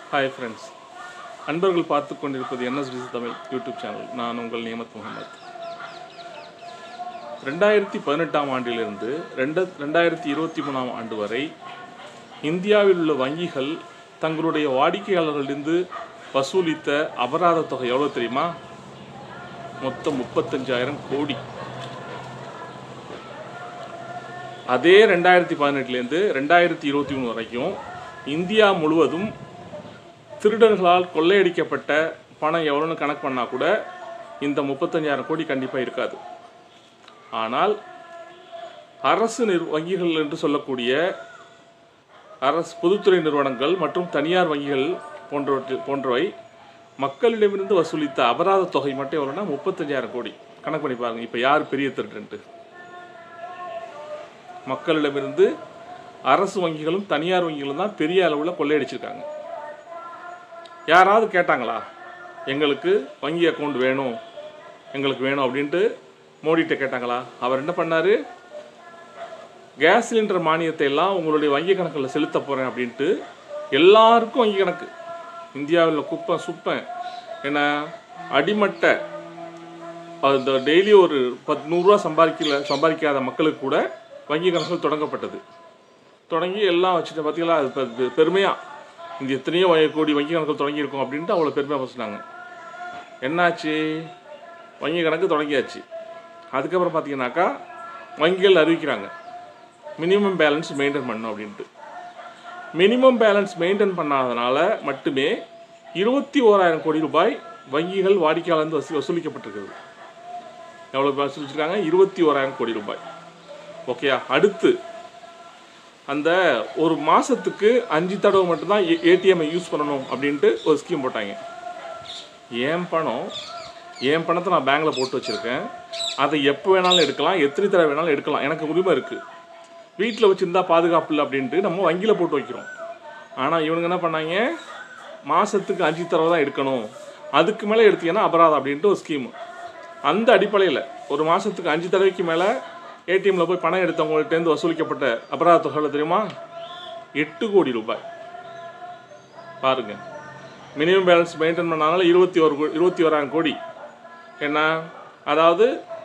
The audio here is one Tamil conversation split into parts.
ஹாய் ஃப்ரெண்ட்ஸ் அன்பர்கள் பார்த்து கொண்டிருப்பது என்எஸ்டிசி தமிழ் யூடியூப் சேனல் நான் உங்கள் நியமத் முகமது ரெண்டாயிரத்தி பதினெட்டாம் ஆண்டிலிருந்து ரெண்டு ரெண்டாயிரத்தி இருபத்தி மூணாம் ஆண்டு வரை இந்தியாவில் உள்ள வங்கிகள் தங்களுடைய வாடிக்கையாளர்களிருந்து வசூலித்த அபராத தொகை எவ்வளோ தெரியுமா மொத்தம் முப்பத்தஞ்சாயிரம் கோடி அதே ரெண்டாயிரத்தி பதினெட்டுலேருந்து ரெண்டாயிரத்தி இருபத்தி மூணு வரைக்கும் இந்தியா முழுவதும் திருடர்களால் கொள்ளையடிக்கப்பட்ட பணம் எவ்வளோன்னு கணக்கு பண்ணால் கூட இந்த முப்பத்தஞ்சாயிரம் கோடி கண்டிப்பாக இருக்காது ஆனால் அரசு நிர் வங்கிகள் என்று சொல்லக்கூடிய அரசு பொதுத்துறை நிறுவனங்கள் மற்றும் தனியார் வங்கிகள் போன்றவற்றை போன்றவை மக்களிடமிருந்து வசூலித்த அபராத தொகை மட்டும் எவ்வளோன்னா முப்பத்தஞ்சாயிரம் கோடி கணக்கு பண்ணி பாருங்க இப்போ யார் பெரிய திருடன்ட்டு மக்களிடமிருந்து அரசு வங்கிகளும் தனியார் வங்கிகளும் தான் பெரிய அளவில் கொள்ளையடிச்சிருக்காங்க யாராவது கேட்டாங்களா எங்களுக்கு வங்கி அக்கௌண்ட் வேணும் எங்களுக்கு வேணும் அப்படின்ட்டு மோடிகிட்ட கேட்டாங்களா அவர் என்ன பண்ணார் கேஸ் சிலிண்டர் மானியத்தை எல்லாம் உங்களுடைய வங்கி கணக்கில் செலுத்த போகிறேன் அப்படின்ட்டு எல்லாருக்கும் வங்கி கணக்கு இந்தியாவில் குப்பை சுப்பேன் ஏன்னா அடிமட்ட அந்த டெய்லி ஒரு பத்து நூறுரூவா சம்பாதிக்கல சம்பாதிக்காத மக்களுக்கு கூட வங்கி கணக்குகள் தொடங்கப்பட்டது தொடங்கி எல்லாம் வச்சுட்டு பார்த்தீங்களா அது பெ- பெ- பெருமையா இந்த எத்தனையோ வ- கோடி வங்கி கணக்குகள் தொடங்கியிருக்கோம் அப்படின்ட்டு அவ்வளோ பெருமையாக பேசுனாங்க என்னாச்சு வங்கி கணக்கு தொடங்கியாச்சு அதுக்கப்புறம் பார்த்தீங்கன்னாக்கா வங்கிகள் அறிவிக்கிறாங்க மினிமம் பேலன்ஸ் மெயின்டைன் பண்ணணும் அப்படின்ட்டு மினிமம் பேலன்ஸ் மெயின்டைன் பண்ணாதனால மட்டுமே இருபத்தி ஓராயிரம் கோடி ரூபாய் வங்கிகள் வாடிக்கையாளர் வசூ வசூலிக்கப்பட்டிருக்கிறது எவ்வளோ வசூலிச்சிருக்காங்க இருபத்தி ஓராயிரம் கோடி ரூபாய் ஓகேயா அடுத்து அந்த ஒரு மாதத்துக்கு அஞ்சு தடவை மட்டும்தான் ஏடிஎம்மை யூஸ் பண்ணணும் அப்படின்ட்டு ஒரு ஸ்கீம் போட்டாங்க என் பணம் என் பணத்தை நான் பேங்க்கில் போட்டு வச்சுருக்கேன் அதை எப்போ வேணாலும் எடுக்கலாம் எத்தனை தடவை வேணாலும் எடுக்கலாம் எனக்கு உரிமை இருக்குது வீட்டில் வச்சுருந்தா பாதுகாப்பு இல்லை அப்படின்ட்டு நம்ம வங்கியில் போட்டு வைக்கிறோம் ஆனால் இவனுங்க என்ன பண்ணாங்க மாதத்துக்கு அஞ்சு தடவை தான் எடுக்கணும் அதுக்கு மேலே எடுத்தீங்கன்னா அபராதம் அப்படின்ட்டு ஒரு ஸ்கீமு அந்த அடிப்படையில் ஒரு மாதத்துக்கு அஞ்சு தடவைக்கு மேலே ஏடிஎம்மில் போய் பணம் எடுத்தவங்கள்ட்டேருந்து வசூலிக்கப்பட்ட அபராத தொகை எவ்வளவு தெரியுமா எட்டு கோடி ரூபாய் பாருங்க மினிமம் பேலன்ஸ் மெயின்டைன் பண்ணனால இருபத்தி ஒரு இருபத்தி ஓராயிரம் கோடி என்ன அதாவது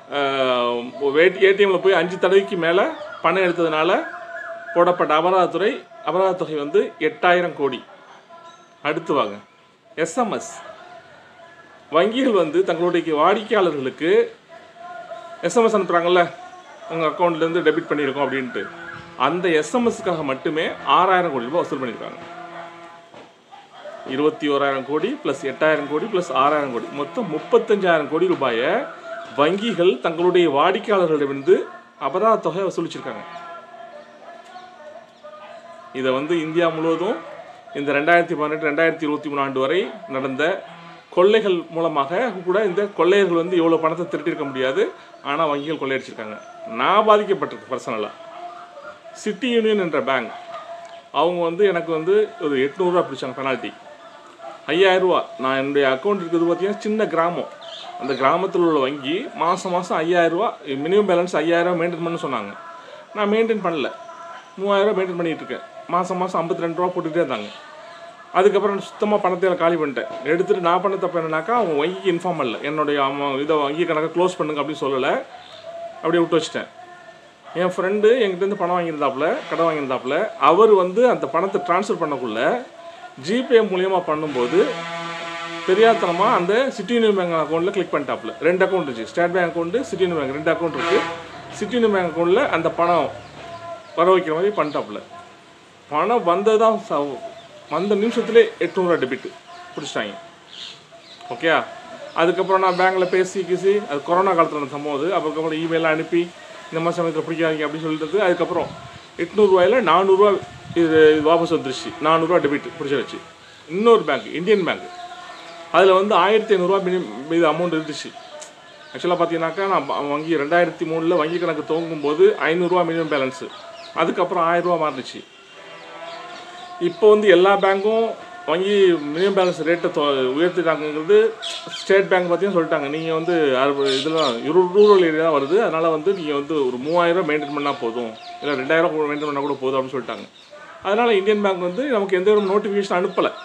ஏடிஎம்மில் போய் அஞ்சு தடவைக்கு மேலே பணம் எடுத்ததுனால போடப்பட்ட அபராதத்துறை அபராத தொகை வந்து எட்டாயிரம் கோடி அடுத்து வாங்க எஸ்எம்எஸ் வங்கிகள் வந்து தங்களுடைய வாடிக்கையாளர்களுக்கு எஸ்எம்எஸ் அனுப்புகிறாங்கல்ல உங்கள் அக்கௌண்ட்லேருந்து டெபிட் பண்ணியிருக்கோம் அப்படின்ட்டு அந்த எஸ்எம்எஸ்க்காக மட்டுமே ஆறாயிரம் கோடி ரூபாய் வசூல் பண்ணியிருக்காங்க இருபத்தி ஓராயிரம் கோடி ப்ளஸ் எட்டாயிரம் கோடி ப்ளஸ் ஆறாயிரம் கோடி மொத்தம் முப்பத்தஞ்சாயிரம் கோடி ரூபாயை வங்கிகள் தங்களுடைய வாடிக்கையாளர்களிடமிருந்து அபராத தொகை வசூலிச்சிருக்காங்க இதை வந்து இந்தியா முழுவதும் இந்த ரெண்டாயிரத்தி பதினெட்டு ரெண்டாயிரத்தி இருபத்தி மூணு ஆண்டு வரை நடந்த கொள்ளைகள் மூலமாக கூட இந்த கொள்ளையர்கள் வந்து இவ்வளோ பணத்தை திருட்டிருக்க முடியாது ஆனால் வங்கிகள் கொள்ளையடிச்சிருக்காங்க நான் பாதிக்கப்பட்டிருக்கேன் பர்சனலாக சிட்டி யூனியன் என்ற பேங்க் அவங்க வந்து எனக்கு வந்து ஒரு எட்நூறுரூவா பிடிச்சாங்க பெனால்ட்டி ஐயாயிரரூவா நான் என்னுடைய அக்கௌண்ட் இருக்கிறது பார்த்தீங்கன்னா சின்ன கிராமம் அந்த கிராமத்தில் உள்ள வங்கி மாதம் மாதம் ஐயாயிரரூவா மினிமம் பேலன்ஸ் ஐயாயிரம் மெயின்டைன் பண்ண சொன்னாங்க நான் மெயின்டைன் பண்ணல மூவாயிரரூவா மெயின்டைன் பண்ணிகிட்டு இருக்கேன் மாதம் மாதம் ஐம்பத்தி ரெண்டு ரூபா போட்டுகிட்டே இருந்தாங்க அதுக்கப்புறம் சுத்தமாக பணத்தை நான் காலி பண்ணிட்டேன் எடுத்துகிட்டு நான் பண்ண தப்பு என்னன்னாக்கா அவங்க வங்கிக்கு இன்ஃபார்ம் பண்ணல என்னுடைய அம்மா இதை வங்கி கணக்கை க்ளோஸ் பண்ணுங்க அப்படின்னு சொல்லலை அப்படியே விட்டு வச்சிட்டேன் என் ஃப்ரெண்டு என்கிட்டேருந்து பணம் வாங்கியிருந்தாப்புல கடன் வாங்கியிருந்தாப்புல அவர் வந்து அந்த பணத்தை ட்ரான்ஸ்ஃபர் பண்ணக்குள்ள ஜிபே மூலியமாக பண்ணும்போது தெரியாதனமாக அந்த சிட்டி யூனியன் பேங்க் அக்கௌண்ட்டில் கிளிக் பண்ணிட்டாப்புல ரெண்டு அக்கௌண்ட் இருந்துச்சு State Bank account City Union Bank ரெண்டு அக்கௌண்ட் இருக்குது சிட்டி யூனியன் பேங்க் அக்கௌண்ட்டில் அந்த பணம் வர வைக்கிற மாதிரி பண்ணிட்டாப்புல பணம் வந்ததான் ச- வந்த நிமிஷத்துலேயே எட்நூறுவா டெபிட் பிடிச்சிட்டாங்க ஓகேயா அதுக்கப்புறம் நான் பேங்க்கில் பேசி கிசி அது கொரோனா காலத்தில் நடந்த சம்பவம் அது அதுக்கப்புறம் இமெயிலாம் அனுப்பி இந்த மாதிரி சமயத்தில் பிடிக்காதீங்க அப்படின்னு சொல்லிட்டு அதுக்கப்புறம் எட்நூறுவாயில் நானூறுரூவா இது இது வாபஸ் வந்துருச்சு நானூறுரூவா டெபிட் பிடிச்சாச்சு இன்னொரு பேங்க் இந்தியன் பேங்க் அதில் வந்து ஆயிரத்தி ஐநூறுரூவா மினி இது அமௌண்ட் இருந்துச்சு ஆக்சுவலாக பார்த்தீங்கன்னாக்கா நான் ப- வங்கி ரெண்டாயிரத்தி மூணில் வங்கி கணக்கு துவங்கும் போது ஐநூறுரூவா மினிமம் பேலன்ஸு அதுக்கப்புறம் ஆயிரரூவா மாறிடுச்சு இப்போ வந்து எல்லா பேங்க்கும் வங்கி மினிமம் பேலன்ஸ் ரேட்டை உயர்த்திட்டாங்கிறது ஸ்டேட் பேங்க் பார்த்தீங்கன்னா சொல்லிட்டாங்க நீங்கள் வந்து அறுபது இதெல்லாம் ரூரல் ஏரியா தான் வருது அதனால் வந்து நீங்கள் வந்து ஒரு மூவாயிரம் மெயின்டைன் பண்ணால் போதும் இல்லை ரெண்டாயிரம் மெயின்டைன் பண்ணால் கூட போதும் அப்படின்னு சொல்லிட்டாங்க அதனால் இந்தியன் பேங்க் வந்து நமக்கு எந்த ஒரு நோட்டிஃபிகேஷன் அனுப்பலை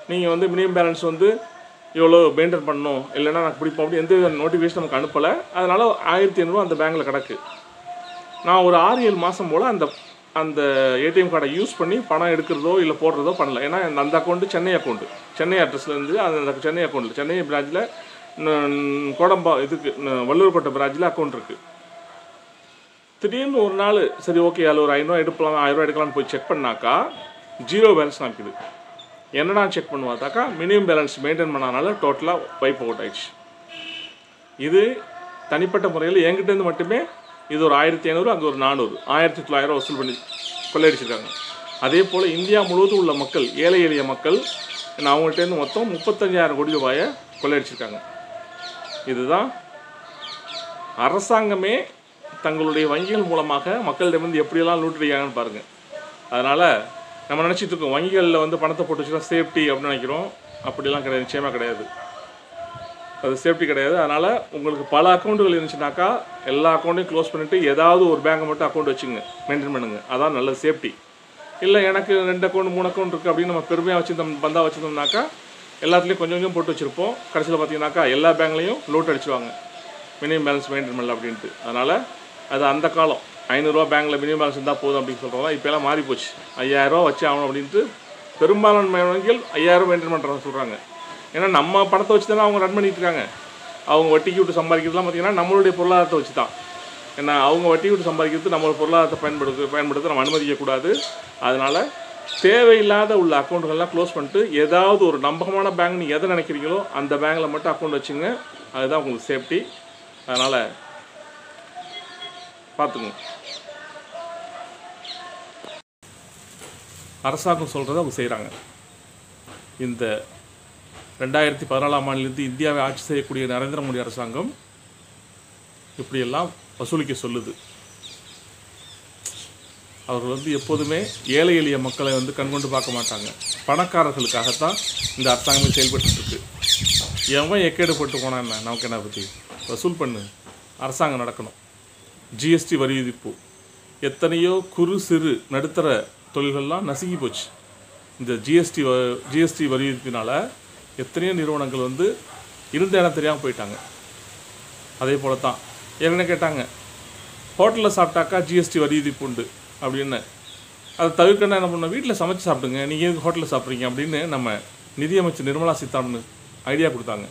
நீங்கள் வந்து மினிமம் பேலன்ஸ் வந்து இவ்வளோ மெயின்டைன் பண்ணணும் இல்லைன்னா நான் பிடிப்போம் அப்படி எந்த நோட்டிஃபிகேஷன் நமக்கு அனுப்பலை அதனால் ஆயிரத்தி ஐநூறுரூவா அந்த பேங்க்கில் கிடக்கு நான் ஒரு ஆறு ஏழு மாதம் போல் அந்த அந்த ஏடிஎம் கார்டை யூஸ் பண்ணி பணம் எடுக்கிறதோ இல்லை போடுறதோ பண்ணல ஏன்னா அந்த- அந்த அக்கௌண்ட்டு சென்னை அக்கௌண்ட்டு சென்னை அட்ரஸ்லேருந்து அந்த சென்னை அக்கௌண்ட்டில் சென்னை பிரான்ச்சில் கோடம்பா இதுக்கு ந- வள்ளுவர்கோட்டை பிரான்ச்சில் அக்கௌண்ட் இருக்குது திடீர்னு ஒரு நாள் சரி ஓகே அதில் ஒரு ஐநூறுவா எடுக்கலாம் ஆயிரரூவா எடுக்கலாம்னு போய் செக் பண்ணாக்கா ஜீரோ பேலன்ஸ் காமிக்குது என்னடா செக் பண்ணுவாதாக்கா மினிமம் பேலன்ஸ் மெயின்டைன் பண்ணனால டோட்டலாக வைப் அவுட் ஆயிடுச்சு இது தனிப்பட்ட முறையில் என்கிட்டேருந்து மட்டுமே இது ஒரு ஆயிரத்தி ஐநூறு அங்கே ஒரு நானூறு ஆயிரத்தி தொள்ளாயிரம் வசூல் பண்ணி கொள்ளையடிச்சிருக்காங்க அதே போல் இந்தியா முழுவதும் உள்ள மக்கள் ஏழை எளிய மக்கள் நான் அவங்கள்ட்டேருந்து மொத்தம் முப்பத்தஞ்சாயிரம் கோடி ரூபாயை கொள்ளையடிச்சிருக்காங்க இதுதான் அரசாங்கமே தங்களுடைய வங்கிகள் மூலமாக மக்களிடமிருந்து எப்படியெல்லாம் லூட்டுறாங்கன்னு பாருங்கள் அதனால் நம்ம நினச்சிட்டு இருக்கோம் வங்கிகளில் வந்து பணத்தை போட்டு வச்சுட்டா சேஃப்டி அப்படின்னு நினைக்கிறோம் அப்படிலாம் கிடையாது நிச்சயமாக கிடையாது அது சேஃப்டி கிடையாது அதனால் உங்களுக்கு பல அக்கௌண்ட்டுகள் இருந்துச்சுனாக்கா எல்லா அக்கௌண்ட்டையும் க்ளோஸ் பண்ணிவிட்டு ஏதாவது ஒரு பேங்கை மட்டும் அக்கௌண்ட் வச்சுங்க மெயின்டைன் பண்ணுங்க அதான் நல்ல சேஃப்டி இல்லை எனக்கு ரெண்டு அக்கௌண்ட் மூணு அக்கௌண்ட் இருக்குது அப்படின்னு நம்ம பெருமையாக வச்சுருந்தோம் பந்தா வச்சுருந்தோம்னாக்கா எல்லாத்துலேயும் கொஞ்சம் கொஞ்சம் போட்டு வச்சுருப்போம் கடைசியில் பார்த்தீங்கன்னாக்கா எல்லா பேங்க்லேயும் லோட் அடிச்சுவாங்க மினிமம் பேலன்ஸ் மெயின்டைன் பண்ணல அப்படின்ட்டு அதனால் அது அந்த காலம் ஐநூறுரூவா பேங்க்கில் மினிமம் பேலன்ஸ் இருந்தால் போதும் அப்படின்னு சொல்கிறோம் இப்போலாம் மாறி போச்சு ஐயாயிரரூவா வச்சு ஆகணும் அப்படின்ட்டு பெரும்பாலான வங்கிகள் ஐயாயிரம் மெயின்டைன் பண்ணுறாங்க சொல்கிறாங்க ஏன்னா நம்ம பணத்தை வச்சு தானே அவங்க ரன் பண்ணிட்டு இருக்காங்க அவங்க வட்டிக்கு விட்டு சம்பாதிக்கிறதுலாம் பார்த்தீங்கன்னா நம்மளுடைய பொருளாதாரத்தை வச்சு தான் ஏன்னா அவங்க வட்டி விட்டு சம்பாதிக்கிறது நம்மளோட பொருளாதாரத்தை பயன்படுத்த பயன்படுத்த நம்ம அனுமதிக்கக்கூடாது அதனால் தேவையில்லாத உள்ள அக்கௌண்ட்டுகள்லாம் க்ளோஸ் பண்ணிட்டு ஏதாவது ஒரு நம்பகமான பேங்க் நீங்கள் எதை நினைக்கிறீங்களோ அந்த பேங்க்கில் மட்டும் அக்கௌண்ட் வச்சுங்க அதுதான் உங்களுக்கு சேஃப்டி அதனால் பார்த்துங்க அரசாங்கம் சொல்கிறத அவங்க செய்கிறாங்க இந்த ரெண்டாயிரத்தி பதினாலாம் ஆண்டிலிருந்து இந்தியாவை ஆட்சி செய்யக்கூடிய நரேந்திர மோடி அரசாங்கம் இப்படியெல்லாம் வசூலிக்க சொல்லுது அவர்கள் வந்து எப்போதுமே ஏழை எளிய மக்களை வந்து கண்கொண்டு பார்க்க மாட்டாங்க பணக்காரர்களுக்காகத்தான் இந்த அரசாங்கமே செயல்பட்டு இருக்கு எவன் எக்கேடு போட்டு போனா என்ன நமக்கு என்ன பற்றி வசூல் பண்ணு அரசாங்கம் நடக்கணும் ஜிஎஸ்டி வரி விதிப்பு எத்தனையோ குறு சிறு நடுத்தர தொழில்கள்லாம் நசுங்கி போச்சு இந்த ஜிஎஸ்டி ஜிஎஸ்டி வரி விதிப்பினால எத்தனையோ நிறுவனங்கள் வந்து இருந்த இடம் தெரியாமல் போயிட்டாங்க அதே போல தான் ஏற்கனவே கேட்டாங்க ஹோட்டலில் சாப்பிட்டாக்கா ஜிஎஸ்டி வரி விதிப்பு உண்டு அப்படின்னு அதை தவிர்க்கணும் என்ன பண்ண வீட்டில் சமைச்சு சாப்பிடுங்க நீங்கள் எதுக்கு ஹோட்டலில் சாப்பிட்றீங்க அப்படின்னு நம்ம நிதியமைச்சர் நிர்மலா சீதாராமன் ஐடியா கொடுத்தாங்க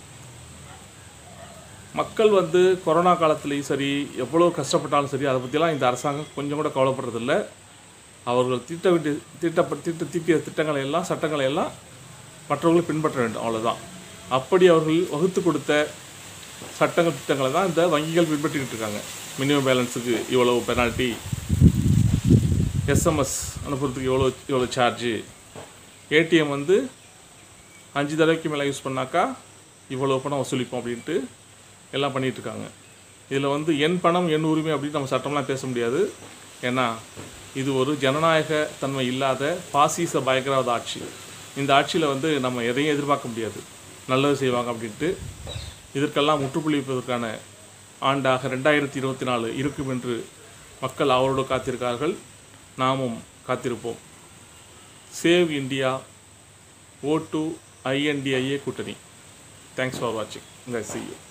மக்கள் வந்து கொரோனா காலத்துலேயும் சரி எவ்வளோ கஷ்டப்பட்டாலும் சரி அதை பற்றிலாம் இந்த அரசாங்கம் கொஞ்சம் கூட கவலைப்படுறதில்ல அவர்கள் திட்ட வேண்டிய திட்ட திட்ட தீட்டிய திட்டங்களை எல்லாம் சட்டங்களை எல்லாம் மற்றவர்கள் பின்பற்ற வேண்டும் அவ்வளவுதான் அப்படி அவர்கள் வகுத்து கொடுத்த சட்டங்கள் திட்டங்களை தான் இந்த வங்கிகள் பின்பற்றிக்கிட்டு இருக்காங்க மினிமம் பேலன்ஸுக்கு இவ்வளவு பெனால்ட்டி எஸ்எம்எஸ் அனுப்புறதுக்கு எவ்வளோ இவ்வளோ சார்ஜு ஏடிஎம் வந்து அஞ்சு தடவைக்கு மேலே யூஸ் பண்ணாக்கா இவ்வளோ பணம் வசூலிப்போம் அப்படின்ட்டு எல்லாம் பண்ணிகிட்டு இருக்காங்க இதில் வந்து என் பணம் என் உரிமை அப்படின்னு நம்ம சட்டம்லாம் பேச முடியாது ஏன்னா இது ஒரு ஜனநாயக தன்மை இல்லாத பாசிச பயங்கரவாத ஆட்சி இந்த ஆட்சியில் வந்து நம்ம எதையும் எதிர்பார்க்க முடியாது நல்லது செய்வாங்க அப்படின்ட்டு இதற்கெல்லாம் முற்றுப்புள்ளி வைப்பதற்கான ஆண்டாக ரெண்டாயிரத்தி இருபத்தி நாலு இருக்கும் என்று மக்கள் அவரோடு காத்திருக்கார்கள் நாமும் காத்திருப்போம் சேவ் இந்தியா ஓ டு ஐஎன்டிஐஏ கூட்டணி தேங்க்ஸ் ஃபார் வாட்சிங் சி யூ